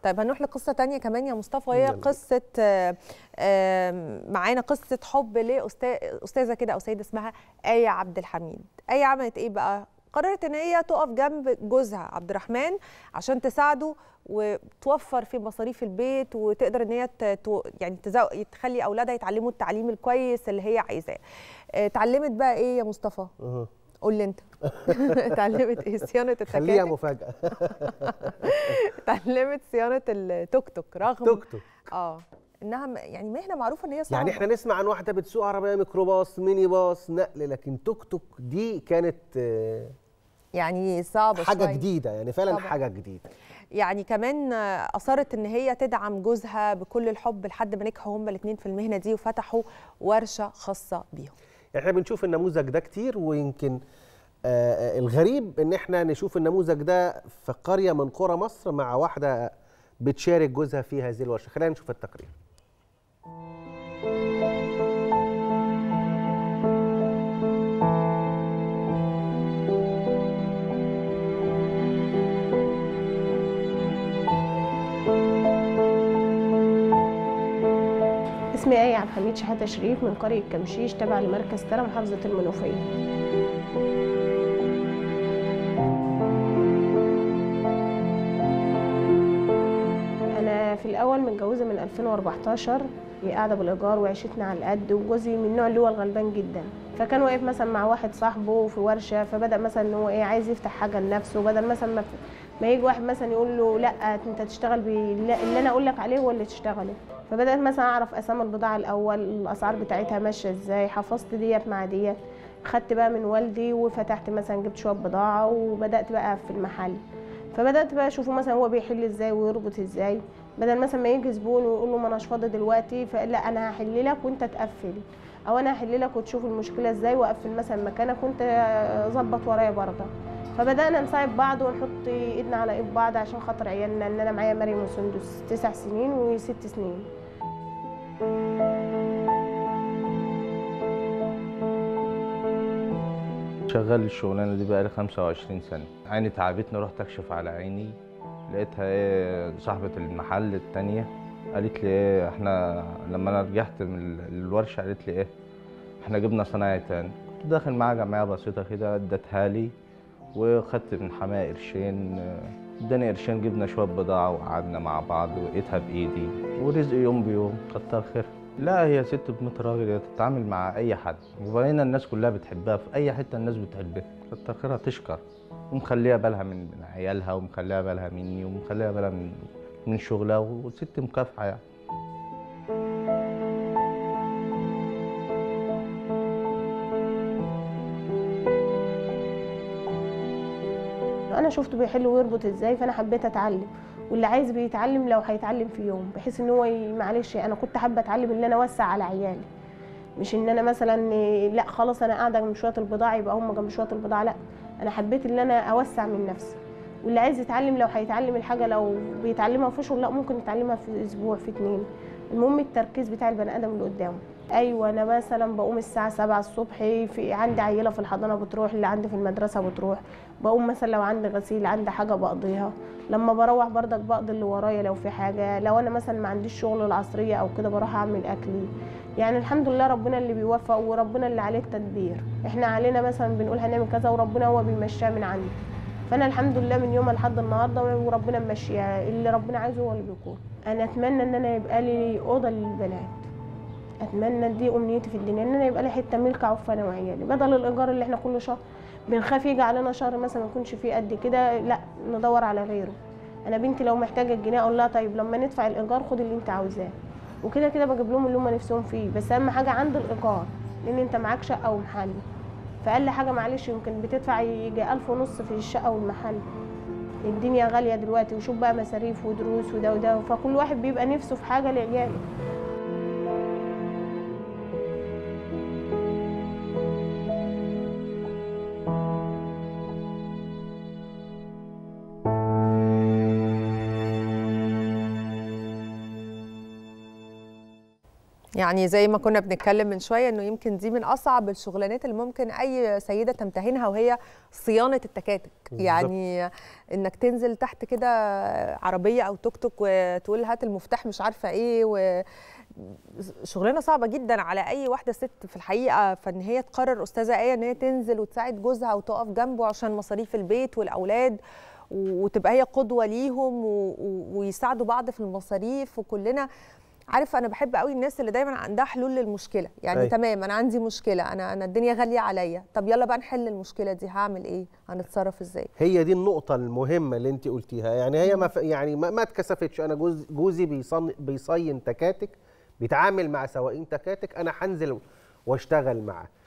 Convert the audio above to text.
طيب هنروح لقصة تانية كمان يا مصطفى وهي يلا. قصة آه، آه، معانا قصة حب لأستاذة كده أو سيدة اسمها آية عبد الحميد آية عملت إيه بقى؟ قررت إن هي تقف جنب جوزها عبد الرحمن عشان تساعده وتوفر في مصاريف البيت وتقدر إن هي ت- تو- يعني تزو- تخلي أولادها يتعلموا التعليم الكويس اللي هي عايزاه. آه، اتعلمت بقى إيه يا مصطفى؟ أها. قول لي أنت. اتعلمت إيه؟ صيانة خليها التكاتك مفاجاه اتعلمت صيانة التوك توك رغم توك توك اه انها م- يعني مهنه معروفه ان هي صعبه يعني احنا نسمع عن واحده بتسوق عربيه ميكروباص ميني باص نقل لكن توك توك دي كانت آه، يعني صعبه حاجه شوية. جديده يعني فعلا طبعاً. حاجه جديده يعني كمان آه، اصرت ان هي تدعم جوزها بكل الحب لحد ما نجحوا هما الاثنين في المهنه دي وفتحوا ورشه خاصه بيهم احنا بنشوف النموذج ده كتير ويمكن آه، آه، الغريب ان احنا نشوف النموذج ده في قريه من قرى مصر مع واحده بتشارك جوزها في هذه الورشه خلينا نشوف التقرير اسمي آية عبد الحميد شحاتة شريف من قرية كمشيش تابعة لمركز ترى محافظة المنوفية أنا في الأول متجوزة من 2014 هي قاعدة بالإيجار وعيشتنا على القد وجوزي من النوع اللي هو الغلبان جدا فكان واقف مثلا مع واحد صاحبه في ورشة فبدأ مثلا إن هو إيه عايز يفتح حاجة لنفسه بدل مثلا ما ما يجي واحد مثلا يقول له لا انت تشتغل باللي اللي انا اقول لك عليه هو اللي تشتغله فبدات مثلا اعرف اسامي البضاعه الاول الاسعار بتاعتها ماشيه ازاي حفظت ديت مع ديت خدت بقى من والدي وفتحت مثلا جبت شويه بضاعه وبدات بقى في المحل فبدات بقى اشوفه مثلا هو بيحل ازاي ويربط ازاي بدل مثلا ما يجي زبون ويقول له ما اناش فاضي دلوقتي فلا انا هحل لك وانت تقفل او انا هحل لك وتشوف المشكله ازاي واقفل مثلا مكانك وانت ظبط ورايا برضه فبدانا نساعد بعض ونحط ايدنا على ايد بعض عشان خاطر عيالنا ان انا معايا مريم وسندس تسع سنين وست سنين شغال الشغلانه دي بقالي 25 سنه عيني تعبتني رحت اكشف على عيني لقيتها ايه صاحبه المحل التانية قالت لي ايه احنا لما انا رجعت من ال- الورشه قالت لي ايه احنا جبنا صنايعي تاني كنت داخل معاها جمعيه بسيطه كده ادتها لي وخدت من حماية قرشين اه، اداني قرشين جبنا شويه بضاعه وقعدنا مع بعض ولقيتها بايدي ورزق يوم بيوم كتر خير لا هي ست بميت راجل هي تتعامل مع اي حد وبقينا الناس كلها بتحبها في اي حته الناس بتحبها كتر خيرها تشكر ومخليها بالها من من عيالها ومخليها بالها مني ومخليها بالها من من شغلها وست مكافحه يعني انا شفته بيحل ويربط ازاي فانا حبيت اتعلم واللي عايز بيتعلم لو هيتعلم في يوم بحيث ان هو ي- معلش انا كنت حابه اتعلم ان انا اوسع على عيالي مش ان انا مثلا إيه، لا خلاص انا قاعده جنب شويه البضاعه يبقى هم جنب شويه البضاعه لا انا حبيت ان انا اوسع من نفسي واللي عايز يتعلم لو هيتعلم الحاجه لو بيتعلمها في شهر لا ممكن يتعلمها في اسبوع في اتنين المهم التركيز بتاع البني ادم اللي قدامه ايوه انا مثلا بقوم الساعه 7 الصبح في عندي عيله في الحضانه بتروح اللي عندي في المدرسه بتروح بقوم مثلا لو عندي غسيل عندي حاجه بقضيها لما بروح برضك بقضي اللي ورايا لو في حاجه لو انا مثلا ما عنديش شغل العصريه او كده بروح اعمل اكلي يعني الحمد لله ربنا اللي بيوفق وربنا اللي عليه التدبير احنا علينا مثلا بنقول هنعمل كذا وربنا هو بيمشيها من عنده فانا الحمد لله من يوم لحد النهارده وربنا ممشيها اللي ربنا عايزه هو اللي بيكون انا اتمنى ان انا يبقى لي اوضه للبنات اتمنى دي امنيتي في الدنيا ان انا يبقى لي حته ملك اعوف انا وعيالي بدل الايجار اللي احنا كل شهر بنخاف يجي علينا شهر مثلا ما يكونش فيه قد كده لا ندور على غيره انا بنتي لو محتاجه الجنيه اقول لها طيب لما ندفع الايجار خد اللي انت عاوزاه وكده كده بجيب لهم اللي هم نفسهم فيه بس اهم حاجه عند الايجار لان انت معاك شقه ومحل فاقل حاجه معلش يمكن بتدفع يجي ألف ونص في الشقه والمحل الدنيا غاليه دلوقتي وشوف بقى مصاريف ودروس وده وده فكل واحد بيبقى نفسه في حاجه لعياله يعني زي ما كنا بنتكلم من شويه انه يمكن دي من اصعب الشغلانات اللي ممكن اي سيده تمتهنها وهي صيانه التكاتك بالظبط. يعني انك تنزل تحت كده عربيه او توك توك وتقول هات المفتاح مش عارفه ايه و شغلانه صعبه جدا على اي واحده ست في الحقيقه فان هي تقرر استاذه ايه ان هي تنزل وتساعد جوزها وتقف جنبه عشان مصاريف البيت والاولاد وتبقى هي قدوه ليهم و- و- ويساعدوا بعض في المصاريف وكلنا عارف انا بحب قوي الناس اللي دايما عندها حلول للمشكله يعني أي. أي. تمام انا عندي مشكله انا انا الدنيا غاليه عليا طب يلا بقى نحل المشكله دي هعمل ايه هنتصرف ازاي هي دي النقطة المهمة اللي انت قلتيها يعني هي ما ف- يعني ما, ما اتكسفتش انا جوز جوزي بيصن بيصين تكاتك بيتعامل مع سواقين تكاتك انا هنزل واشتغل معاه